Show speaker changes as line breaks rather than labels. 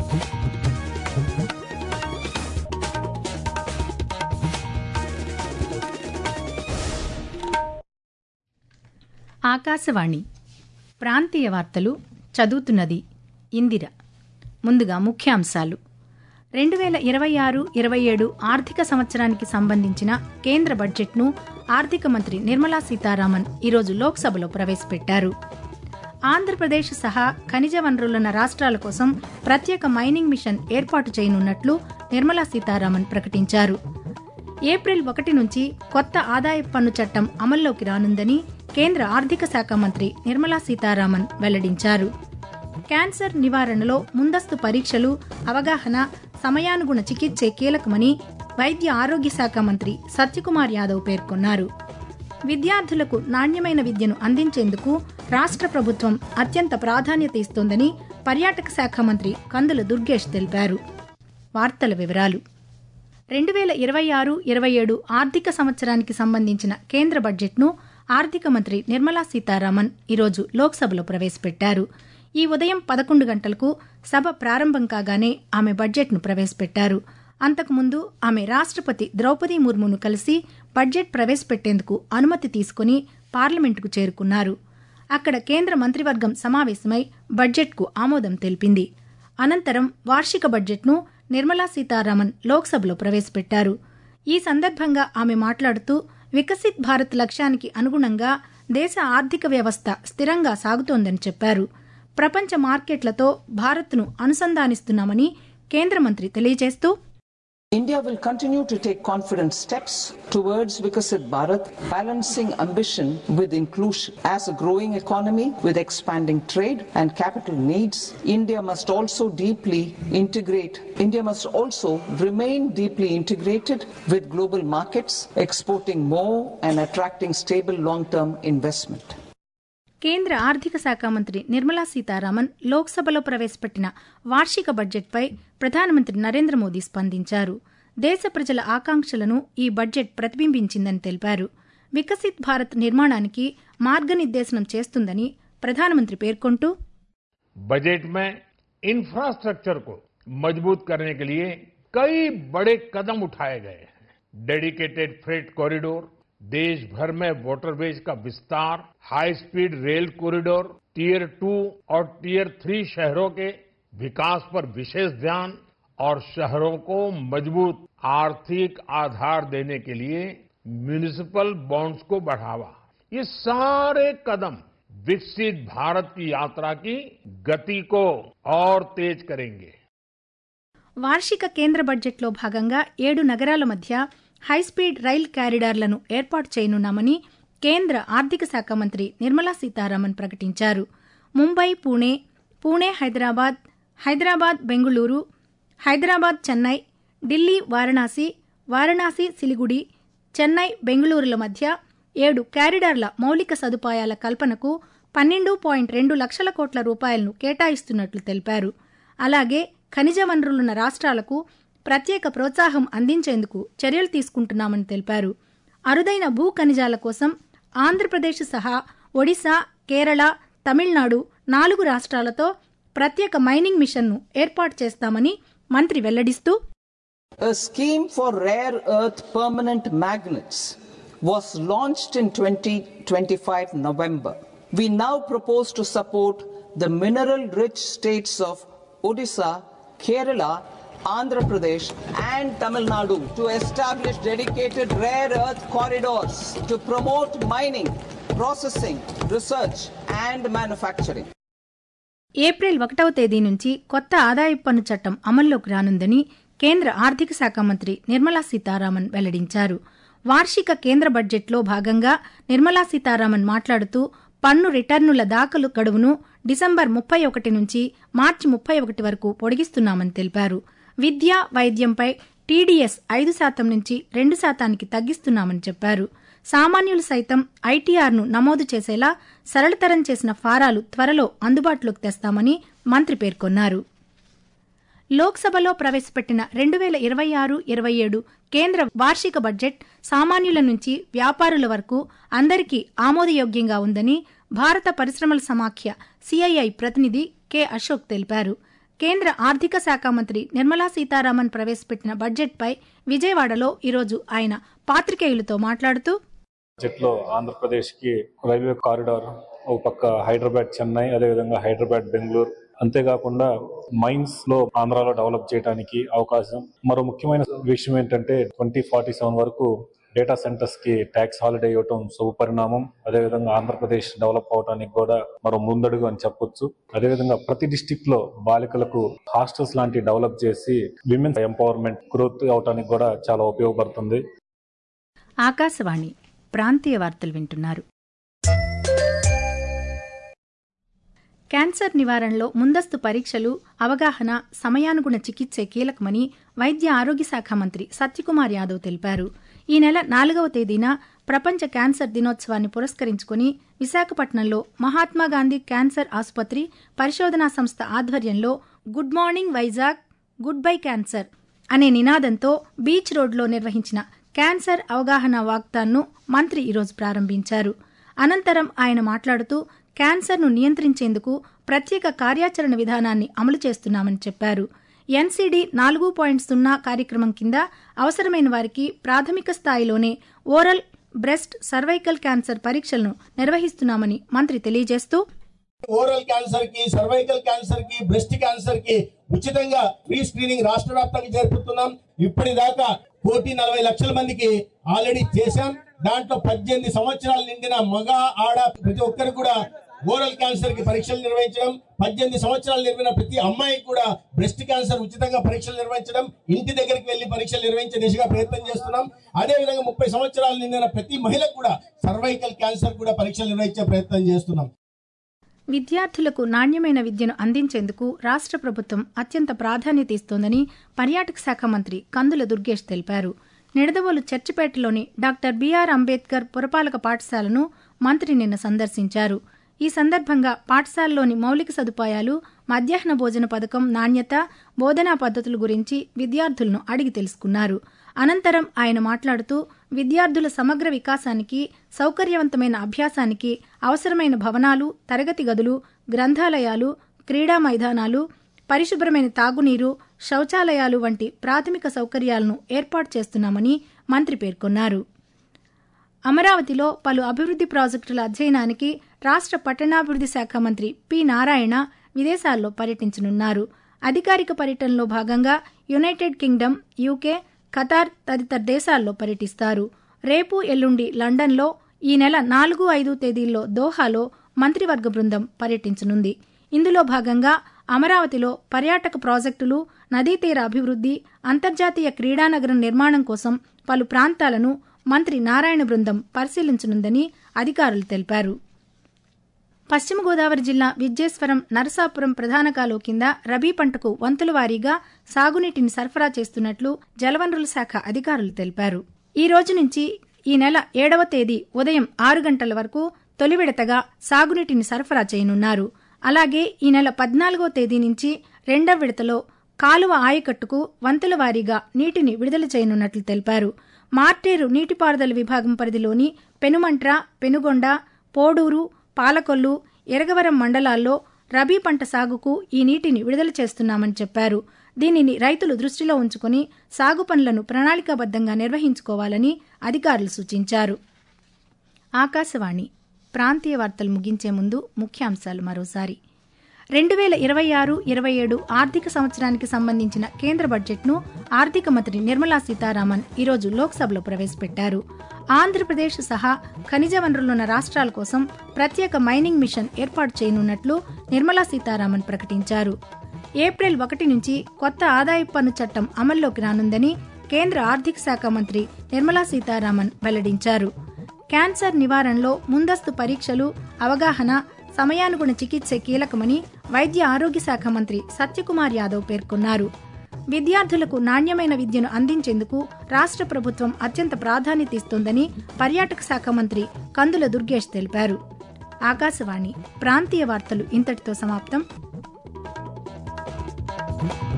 ఆకాశవాణి ప్రాంతీయ వార్తలు చదువుతున్నది ఇందిర ముందుగా ముఖ్యాంశాలు రెండు వేల ఇరవై ఆరు ఇరవై ఏడు ఆర్థిక సంవత్సరానికి సంబంధించిన కేంద్ర బడ్జెట్ను ఆర్థిక మంత్రి నిర్మలా సీతారామన్ ఈరోజు లోక్సభలో ప్రవేశపెట్టారు ఆంధ్రప్రదేశ్ సహా ఖనిజ వనరులున్న రాష్ట్రాల కోసం ప్రత్యేక మైనింగ్ మిషన్ ఏర్పాటు చేయనున్నట్లు నిర్మలా సీతారామన్ ప్రకటించారు ఏప్రిల్ ఒకటి నుంచి కొత్త ఆదాయ పన్ను చట్టం అమల్లోకి రానుందని కేంద్ర ఆర్థిక శాఖ మంత్రి నిర్మలా సీతారామన్ వెల్లడించారు క్యాన్సర్ నివారణలో ముందస్తు పరీక్షలు అవగాహన సమయానుగుణ చికిత్సే కీలకమని వైద్య ఆరోగ్య శాఖ మంత్రి సత్యకుమార్ యాదవ్ పేర్కొన్నారు విద్యార్థులకు నాణ్యమైన విద్యను అందించేందుకు రాష్ట్ర ప్రభుత్వం అత్యంత ప్రాధాన్యత ఇస్తోందని పర్యాటక శాఖ మంత్రి కందుల దుర్గేష్ తెలిపారు వార్తల వివరాలు రెండు వేల ఇరవై ఆరు ఇరవై ఏడు ఆర్థిక సంవత్సరానికి సంబంధించిన కేంద్ర బడ్జెట్ను ఆర్థిక మంత్రి నిర్మలా సీతారామన్ ఈరోజు లోక్సభలో ప్రవేశపెట్టారు ఈ ఉదయం పదకొండు గంటలకు సభ ప్రారంభం కాగానే ఆమె బడ్జెట్ను ప్రవేశపెట్టారు అంతకుముందు ఆమె రాష్ట్రపతి ద్రౌపది ముర్మును కలిసి బడ్జెట్ ప్రవేశపెట్టేందుకు అనుమతి తీసుకుని పార్లమెంటుకు చేరుకున్నారు అక్కడ కేంద్ర మంత్రివర్గం సమావేశమై బడ్జెట్కు ఆమోదం తెలిపింది అనంతరం వార్షిక బడ్జెట్ను నిర్మలా సీతారామన్ లోక్సభలో ప్రవేశపెట్టారు ఈ సందర్భంగా ఆమె మాట్లాడుతూ వికసిత్ భారత్ లక్ష్యానికి అనుగుణంగా దేశ ఆర్థిక వ్యవస్థ స్థిరంగా సాగుతోందని చెప్పారు ప్రపంచ మార్కెట్లతో భారత్ను అనుసంధానిస్తున్నామని కేంద్ర మంత్రి తెలియజేస్తూ
India will continue to take confident steps towards Vikasit Bharat, balancing ambition with inclusion. As a growing economy with expanding trade and capital needs, India must also deeply integrate. India must also remain deeply integrated with global markets, exporting more and attracting stable long-term investment.
కేంద్ర ఆర్థిక శాఖ మంత్రి నిర్మలా సీతారామన్ లోక్సభలో ప్రవేశపెట్టిన వార్షిక బడ్జెట్పై ప్రధానమంత్రి నరేంద్ర మోదీ స్పందించారు దేశ ప్రజల ఆకాంక్షలను ఈ బడ్జెట్ ప్రతిబింబించిందని తెలిపారు వికసిత్ భారత్ నిర్మాణానికి మార్గనిర్దేశనం చేస్తుందని ప్రధానమంత్రి పేర్కొంటూ
बजट में इंफ्रास्ट्रक्चर को मजबूत करने के लिए कई बड़े कदम उठाए गए हैं डेडिकेटेड फ्रेट कॉरिडोर देश भर में वाटरवेज का विस्तार high speed rail corridor tier two और टीयर थ्री शहरों के विकास पर विशेष ध्यान और शहरों को मजबूत आर्थिक आधार देने के लिए म्यूनिसिपल बॉन्ड्स को बढ़ावा ये सारे कदम विकसित भारत की यात्रा की गति को और तेज करेंगे
వార్షిక కేంద్ర బడ్జెట్లో భాగంగా ఏడు నగరాల మధ్య హైస్పీడ్ రైల్ కారిడార్లను ఏర్పాటు చేయనున్నామని కేంద్ర ఆర్థిక శాఖ మంత్రి నిర్మలా సీతారామన్ ప్రకటించారు ముంబై పూణే పూణే హైదరాబాద్ హైదరాబాద్ బెంగుళూరు హైదరాబాద్ చెన్నై ఢిల్లీ వారణాసి వారణాసి సిలిగుడి చెన్నై బెంగుళూరుల మధ్య ఏడు కారిడార్ల మౌలిక సదుపాయాల కల్పనకు పన్నెండు పాయింట్ రెండు లక్షల కోట్ల రూపాయలను కేటాయిస్తున్నట్లు తెలిపారు అలాగే ఖనిజ వనరులున్న రాష్ట్రాలకు ప్రత్యేక ప్రోత్సాహం అందించేందుకు చర్యలు తీసుకుంటున్నామని తెలిపారు అరుదైన భూ ఖనిజాల కోసం ఆంధ్రప్రదేశ్ సహా ఒడిశా కేరళ తమిళనాడు నాలుగు రాష్ట్రాలతో ప్రత్యేక మైనింగ్ మిషన్ను ఏర్పాటు చేస్తామని మంత్రి వెల్లడిస్తూ
A scheme for rare earth permanent magnets was launched in 2025 November. We now propose to support the mineral rich states of Odisha, Kerala, Andhra Pradesh, and Tamil Nadu to establish dedicated rare earth corridors to promote mining, processing, research, and manufacturing.
April ఒకటవ తేదీ నుంచి కొత్త ఆదాయపు పన్ను చట్టం అమల్లోకి రానుందని కేంద్ర ఆర్థిక శాఖ మంత్రి నిర్మలా సీతారామన్ వెల్లడించారు వార్షిక కేంద్ర బడ్జెట్లో భాగంగా నిర్మలా సీతారామన్ మాట్లాడుతూ పన్ను రిటర్నుల దాఖలు గడువును డిసెంబర్ ముప్పై ఒకటి నుంచి మార్చి ముప్పై ఒకటి వరకు పొడిగిస్తున్నామని తెలిపారు విద్య వైద్యంపై టీడీఎస్ ఐదు శాతం నుంచి రెండు శాతానికి తగ్గిస్తున్నామని చెప్పారు సామాన్యులు సైతం ఐటీఆర్ను నమోదు చేసేలా సరళతరం చేసిన ఫారాలు త్వరలో అందుబాటులోకి తెస్తామని మంత్రి పేర్కొన్నారు లోక్సభలో ప్రవేశపెట్టిన రెండు వేల ఇరవై ఆరు ఇరవై ఏడు కేంద్ర వార్షిక బడ్జెట్ సామాన్యుల నుంచి వ్యాపారుల వరకు అందరికీ ఆమోదయోగ్యంగా ఉందని భారత పరిశ్రమల సమాఖ్య సిఐఐ ప్రతినిధి కె అశోక్ తెలిపారు కేంద్ర ఆర్థిక శాఖ మంత్రి నిర్మలా సీతారామన్ ప్రవేశపెట్టిన బడ్జెట్పై విజయవాడలో ఈరోజు ఆయన పాత్రికేయులతో మాట్లాడుతూ
బడ్జెట్ లో ఆంధ్రప్రదేశ్ కి రైల్వే కారిడార్ ఒక పక్క హైదరాబాద్ చెన్నై అదేవిధంగా హైదరాబాద్ బెంగళూరు అంతేకాకుండా మైన్స్ లో ఆంధ్రాలో డెవలప్ చేయడానికి అవకాశం మరో ముఖ్యమైన విషయం ఏంటంటే ట్వంటీ ఫార్టీ సెవెన్ వరకు డేటా సెంటర్స్ కి ట్యాక్స్ హాలిడే ఇవ్వటం శుభ పరిణామం అదేవిధంగా ఆంధ్రప్రదేశ్ డెవలప్ అవడానికి కూడా మరో ముందడుగు అని చెప్పొచ్చు అదేవిధంగా ప్రతి డిస్టిక్ లో బాలికలకు హాస్టల్స్ లాంటి డెవలప్ చేసి విమెన్స్ ఎంపవర్మెంట్ గ్రోత్ అవడానికి కూడా చాలా ఉపయోగపడుతుంది
ఆకాశవాణి ప్రాంతీయ వార్తలు వింటున్నారు క్యాన్సర్ నివారణలో ముందస్తు పరీక్షలు అవగాహన సమయానుగుణ చికిత్సే కీలకమని వైద్య ఆరోగ్య శాఖ మంత్రి సత్యకుమార్ యాదవ్ తెలిపారు ఈ నెల నాలుగవ తేదీన ప్రపంచ క్యాన్సర్ దినోత్సవాన్ని పురస్కరించుకుని విశాఖపట్నంలో మహాత్మాగాంధీ క్యాన్సర్ ఆసుపత్రి పరిశోధనా సంస్థ ఆధ్వర్యంలో good morning Vizag good bye cancer అనే నినాదంతో బీచ్ రోడ్లో నిర్వహించిన క్యాన్సర్ అవగాహన వాక్తాన్ను మంత్రి ఈరోజు ప్రారంభించారు అనంతరం ఆయన మాట్లాడుతూ క్యాన్సర్ను నియంత్రించేందుకు ప్రత్యేక కార్యాచరణ విధానాన్ని అమలు చేస్తున్నామని చెప్పారు ఎన్సీడీ నాలుగు పాయింట్ సున్నా కార్యక్రమం కింద అవసరమైన వారికి ప్రాథమిక స్థాయిలోనే ఓరల్ బ్రెస్ట్ సర్వైకల్ క్యాన్సర్ పరీక్షలను నిర్వహిస్తున్నామని మంత్రి తెలియజేస్తూ
ఓరల్ క్యాన్సర్ కి సర్వైకల్ క్యాన్సర్ కి బ్రెస్ట్ క్యాన్సర్ కి ఉచితంగా ఫ్రీ స్క్రీనింగ్ రాష్ట్ర వ్యాప్తంగా జరుపుతున్నాం ఇప్పటిదాకా కోటి నలభై లక్షల మందికి ఆల్రెడీ చేశాం దాంట్లో పద్దెనిమిది సంవత్సరాలు నిండిన మగ ఆడ ప్రతి ఒక్కరికి కూడా ఓరల్ క్యాన్సర్ కి పరీక్షలు నిర్వహించడం పద్దెనిమిది సంవత్సరాలు నిర్మిన ప్రతి అమ్మాయికి కూడా బ్రెస్ట్ క్యాన్సర్ ఉచితంగా పరీక్షలు నిర్వహించడం ఇంటి దగ్గరికి వెళ్లి పరీక్షలు నిర్వహించే దిశగా ప్రయత్నం చేస్తున్నాం అదే విధంగా ముప్పై సంవత్సరాలు నిండిన ప్రతి మహిళకు కూడా సర్వైకల్ క్యాన్సర్ కూడా పరీక్షలు నిర్వహించే ప్రయత్నం చేస్తున్నాం
విద్యార్థులకు నాణ్యమైన విద్యను అందించేందుకు రాష్ట్ర ప్రభుత్వం అత్యంత ప్రాధాన్యత ఇస్తోందని పర్యాటక శాఖ మంత్రి కందుల దుర్గేష్ తెలిపారు నిడదవోలు చర్చిపేటలోని డాక్టర్ బీఆర్ అంబేద్కర్ పురపాలక పాఠశాలను మంత్రి నిన్న సందర్శించారు ఈ సందర్భంగా పాఠశాలలోని మౌలిక సదుపాయాలు మధ్యాహ్న భోజన పథకం నాణ్యత బోధనా పద్ధతుల గురించి విద్యార్థులను అడిగి తెలుసుకున్నారు అనంతరం ఆయన మాట్లాడుతూ విద్యార్థుల సమగ్ర వికాసానికి సౌకర్యవంతమైన అభ్యాసానికి అవసరమైన భవనాలు తరగతి గదులు గ్రంథాలయాలు క్రీడా మైదానాలు పరిశుభ్రమైన తాగునీరు శౌచాలయాలు వంటి ప్రాథమిక సౌకర్యాలను ఏర్పాటు చేస్తున్నామని మంత్రి పేర్కొన్నారు అమరావతిలో పలు అభివృద్ది ప్రాజెక్టుల అధ్యయనానికి రాష్ట్ర పట్టణాభివృద్ది శాఖ మంత్రి పి నారాయణ విదేశాల్లో పర్యటించనున్నారు అధికారిక పర్యటనలో భాగంగా యునైటెడ్ కింగ్డమ్ యూకే ఖతార్ తదితర దేశాల్లో పర్యటిస్తారు రేపు ఎల్లుండి లండన్లో ఈ నెల నాలుగు ఐదు తేదీల్లో దోహాలో మంత్రివర్గ బృందం పర్యటించనుంది ఇందులో భాగంగా అమరావతిలో పర్యాటక ప్రాజెక్టులు నదీతీర అభివృద్ది అంతర్జాతీయ క్రీడానగరం నిర్మాణం కోసం పలు ప్రాంతాలను మంత్రి నారాయణ బృందం పరిశీలించనుందని అధికారులు తెలిపారు పశ్చిమ గోదావరి జిల్లా విద్యేశ్వరం నరసాపురం ప్రధాన కాలువ కింద రబీ పంటకు వంతుల వారీగా సాగునీటిని సరఫరా చేస్తున్నట్లు జలవనరుల శాఖ అధికారులు తెలిపారు ఈ రోజు నుంచి ఈ నెల ఏడవ తేదీ ఉదయం ఆరు గంటల వరకు తొలి విడతగా సాగునీటిని సరఫరా చేయనున్నారు అలాగే ఈ నెల పద్నాలుగో తేదీ నుంచి రెండవ విడతలో కాలువ ఆయకట్టుకు వంతుల వారీగా నీటిని విడుదల చేయనున్నట్లు తెలిపారు మార్టేరు నీటిపారుదల విభాగం పరిధిలోని పెనుమంట్ర పెనుగొండ పోడూరు పాలకొల్లు ఎరగవరం మండలాల్లో రబీ పంట సాగుకు ఈ నీటిని విడుదల చేస్తున్నామని చెప్పారు దీనిని రైతులు దృష్టిలో ఉంచుకుని సాగు పనులను ప్రణాళికాబద్దంగా నిర్వహించుకోవాలని అధికారులు సూచించారు ఆకాశవాణి ప్రాంతీయ వార్తలు ముగించే ముందు ముఖ్యాంశాలు మరోసారి రెండు వేల ఇరవై ఆరు ఇరవై ఏడు ఆర్థిక సంవత్సరానికి సంబంధించిన కేంద్ర బడ్జెట్ను ఆర్థిక మంత్రి నిర్మలా సీతారామన్ ఈరోజు లోక్సభలో ప్రవేశపెట్టారు ఆంధ్రప్రదేశ్ సహా ఖనిజ వనరులున్న రాష్ట్రాల కోసం ప్రత్యేక మైనింగ్ మిషన్ ఏర్పాటు చేయనున్నట్లు నిర్మలా సీతారామన్ ప్రకటించారు ఏప్రిల్ ఒకటి నుంచి కొత్త ఆదాయపు పన్ను చట్టం అమల్లోకి రానుందని కేంద్ర ఆర్థిక శాఖ మంత్రి నిర్మలా సీతారామన్ వెల్లడించారు క్యాన్సర్ నివారణలో ముందస్తు పరీక్షలు అవగాహన సమయానుగుణ చికిత్సే కీలకమని వైద్య ఆరోగ్య శాఖ మంత్రి సత్యకుమార్ యాదవ్ పేర్కొన్నారు విద్యార్థులకు నాణ్యమైన విద్యను అందించేందుకు రాష్ట్ర ప్రభుత్వం అత్యంత ప్రాధాన్యత ఇస్తోందని పర్యాటక శాఖ మంత్రి కందుల దుర్గేష్ తెలిపారు ఆకాశవాణి ప్రాంతీయ వార్తలు ఇంతటితో సమాప్తం